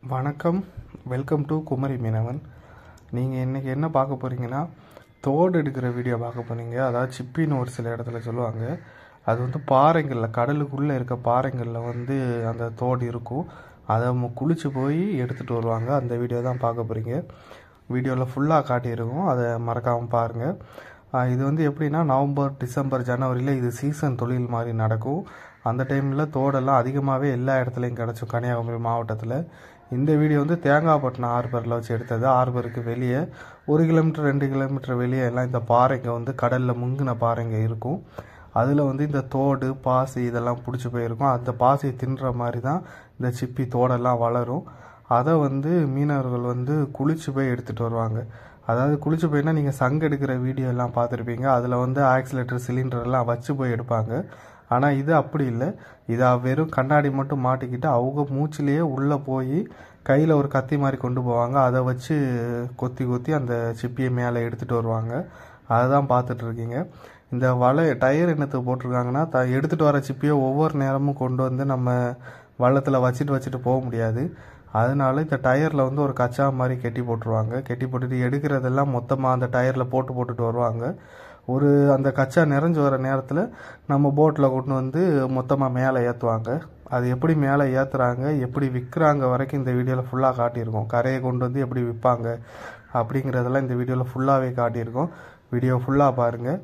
வணக்கம் welcome to Kumari மீனவன் நீங்கள் இன்றைக்கி என்ன பார்க்க போகிறீங்கன்னா தோடு எடுக்கிற வீடியோ பார்க்க போறீங்க அதாவது சிப்பின்னு ஒரு சில இடத்துல சொல்லுவாங்க அது வந்து பாறைங்களில் கடலுக்குள்ளே இருக்க பாறைங்களில் வந்து அந்த தோடு இருக்கும் அதை மு- குளிச்சு போய் எடுத்துகிட்டு வருவாங்க அந்த வீடியோ தான் பார்க்க போகிறீங்க வீடியோவில் ஃபுல்லாக காட்டியிருக்கோம் அதை மறக்காமல் பாருங்கள் ஆஹ் இது வந்து எப்படின்னா நவம்பர் டிசம்பர் ஜனவரியில் இது சீசன் தொழில் மாதிரி நடக்கும் அந்த டைமில் தோடெல்லாம் அதிகமாகவே எல்லா இடத்துலையும் கிடச்சும் கன்னியாகுமரி மாவட்டத்தில் இந்த வீடியோ வந்து தேங்காய்பட்டினம் ஹார்பரில் வச்சு எடுத்தது ஹார்பருக்கு வெளியே ஒரு கிலோமீட்டர் ரெண்டு கிலோமீட்டர் வெளியே எல்லாம் இந்த பாறைங்க வந்து கடலில் முங்கின பாறைங்க இருக்கும் அதில் வந்து இந்த தோடு பாசி இதெல்லாம் பிடிச்சி போயிருக்கும் அந்த பாசியை தின்ற மாதிரி தான் இந்த சிப்பி தோடெல்லாம் வளரும் அதை வந்து மீனவர்கள் வந்து குளிச்சு போய் எடுத்துகிட்டு வருவாங்க அதாவது குளிச்சு போயினா நீங்கள் சங்கு எடுக்கிற வீடியோ எல்லாம் பார்த்துருப்பீங்க அதில் வந்து ஆக்சிலேட்டர் சிலிண்டர் எல்லாம் வச்சு போய் எடுப்பாங்க ஆனால் இது அப்படி இல்லை இதை வெறும் கண்ணாடி மட்டும் மாட்டிக்கிட்டு அவங்க மூச்சிலேயே உள்ளே போய் கையில் ஒரு கத்தி மாதிரி கொண்டு போவாங்க அதை வச்சு கொத்தி கொத்தி அந்த சிப்பியை மேலே எடுத்துகிட்டு வருவாங்க அதை தான் பார்த்துட்டு இருக்கீங்க இந்த வலை டயர் என்னத்துக்கு போட்டிருக்காங்கன்னா த எடுத்துகிட்டு வர சிப்பியை ஒவ்வொரு நேரமும் கொண்டு வந்து நம்ம வள்ளத்தில் வச்சுட்டு வச்சுட்டு போக முடியாது அதனால இந்த டயரில் வந்து ஒரு கச்சா மாதிரி கெட்டி போட்டுருவாங்க கெட்டி போட்டுட்டு எடுக்கிறதெல்லாம் மொத்தமாக அந்த டயரில் போட்டு போட்டுட்டு வருவாங்க ஒரு அந்த கச்சா நிறைஞ்சு வர நேரத்தில் நம்ம போட்டில் கொண்டு வந்து மொத்தமாக மேலே ஏற்றுவாங்க அது எப்படி மேலே ஏற்றுறாங்க எப்படி விற்கிறாங்க வரைக்கும் இந்த வீடியோவில் ஃபுல்லாக காட்டியிருக்கோம் கரையை கொண்டு வந்து எப்படி விற்பாங்க அப்படிங்கிறதெல்லாம் இந்த வீடியோவில் ஃபுல்லாகவே காட்டியிருக்கோம் வீடியோ ஃபுல்லாக பாருங்கள்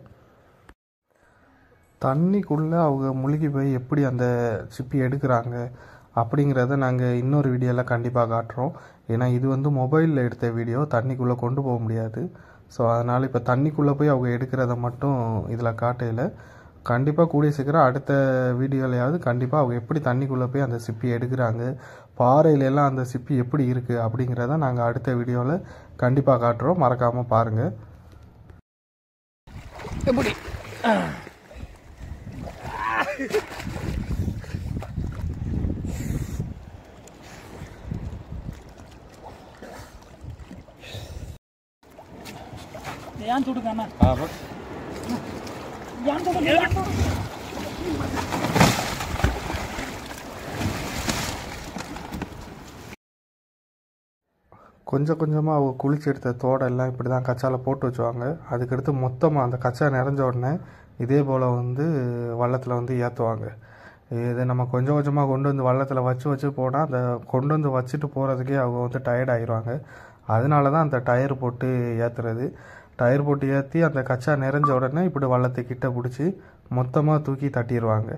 தண்ணிக்குள்ளே அவங்க முழுகி போய் எப்படி அந்த சிப்பி எடுக்கிறாங்க அப்படிங்கிறத நாங்கள் இன்னொரு வீடியோவில் கண்டிப்பாக காட்டுறோம் ஏன்னா இது வந்து மொபைலில் எடுத்த வீடியோ தண்ணிக்குள்ளே கொண்டு போக முடியாது ஸோ அதனால் இப்போ தண்ணிக்குள்ளே போய் அவங்க எடுக்கிறத மட்டும் இதில் காட்டையில் கண்டிப்பாக கூடிய சீக்கிரம் அடுத்த வீடியோலையாவது கண்டிப்பாக அவங்க எப்படி தண்ணிக்குள்ளே போய் அந்த சிப்பி எடுக்கிறாங்க பாறையில எல்லாம் அந்த சிப்பி எப்படி இருக்குது அப்படிங்கிறத நாங்கள் அடுத்த வீடியோவில் கண்டிப்பாக காட்டுறோம் மறக்காமல் பாருங்கள் எப்படி ஏன் துடுக்காம ஏன் துடுக்க ஏன் துடுக்க கொஞ்சம் கொஞ்சமாக அவங்க குளிச்சு எடுத்த தோடெல்லாம் இப்படி தான் கச்சால போட்டு வச்சுவாங்க அதுக்கடுத்து மொத்தமாக அந்த கச்சா நிறைஞ்ச உடனே இதே போல் வந்து வள்ளத்தில் வந்து ஏற்றுவாங்க இது நம்ம கொஞ்சம் கொஞ்சமாக கொண்டு வந்து வள்ளத்தில் வச்சு வச்சு போனால் அந்த கொண்டு வந்து வச்சுட்டு போகிறதுக்கே அவங்க வந்து டயர்ட் ஆயிடுவாங்க அதனால தான் அந்த டயர் போட்டு ஏற்றுறது டயர் போட்டு ஏற்றி அந்த கச்சா நிறைஞ்ச உடனே இப்படி வள்ளத்தை கிட்ட பிடிச்சி மொத்தமாக தூக்கி தட்டிடுவாங்க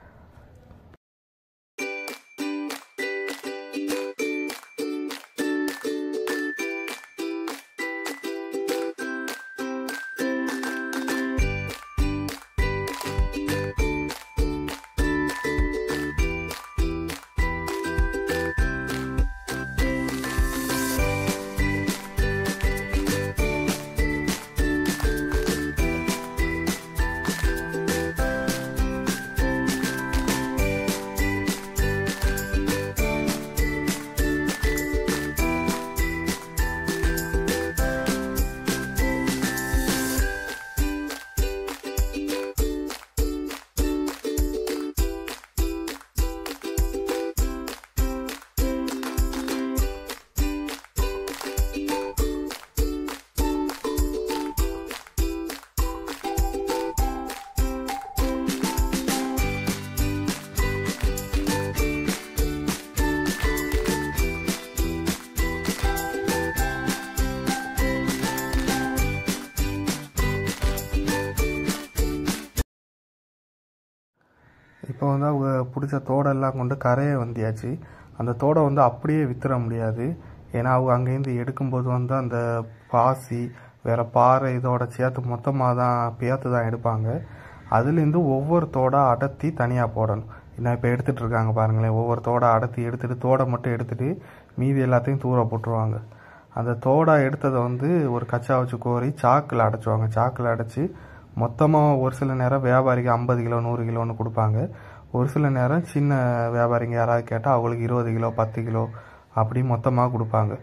இப்போ வந்து அவங்க பிடிச்ச தோடெல்லாம் கொண்டு கரையை வந்தியாச்சு அந்த தோடை வந்து அப்படியே வித்துற முடியாது ஏன்னா அவங்க அங்கேருந்து எடுக்கும்போது வந்து அந்த பாசி வேற பாறை இதோட சேர்த்து மொத்தமாக தான் பேர்த்து தான் எடுப்பாங்க அதுலேருந்து ஒவ்வொரு தோடா அடர்த்தி தனியாக போடணும் என்ன இப்போ எடுத்துட்டு இருக்காங்க பாருங்களேன் ஒவ்வொரு தோடா அடர்த்தி எடுத்துட்டு தோடை மட்டும் எடுத்துட்டு மீதி எல்லாத்தையும் தூர போட்டுருவாங்க அந்த தோடா எடுத்ததை வந்து ஒரு கச்சா வச்சு கோரி சாக்கில் அடைச்சுவாங்க சாக்கில் அடைச்சி மொத்தமாக ஒரு சில நேரம் வியாபாரிக்கு ஐம்பது கிலோ நூறு கிலோன்னு கொடுப்பாங்க ஒரு சில நேரம் சின்ன வியாபாரிங்க யாராவது கேட்டால் அவங்களுக்கு இருபது கிலோ பத்து கிலோ அப்படி மொத்தமாக கொடுப்பாங்க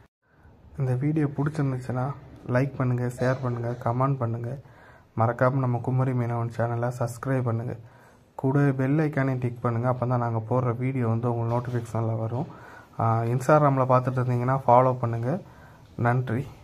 இந்த வீடியோ பிடிச்சிருந்துச்சுன்னா லைக் பண்ணுங்கள் ஷேர் பண்ணுங்கள் கமெண்ட் பண்ணுங்கள் மறக்காமல் நம்ம குமரி மீனவன் சேனலை சப்ஸ்கிரைப் பண்ணுங்கள் கூட பெல் ஐக்கானையும் டிக் பண்ணுங்கள் அப்போ தான் நாங்கள் போடுற வீடியோ வந்து உங்களுக்கு நோட்டிஃபிகேஷனில் வரும் இன்ஸ்டாகிராமில் பார்த்துட்டு இருந்தீங்கன்னா ஃபாலோ பண்ணுங்கள் நன்றி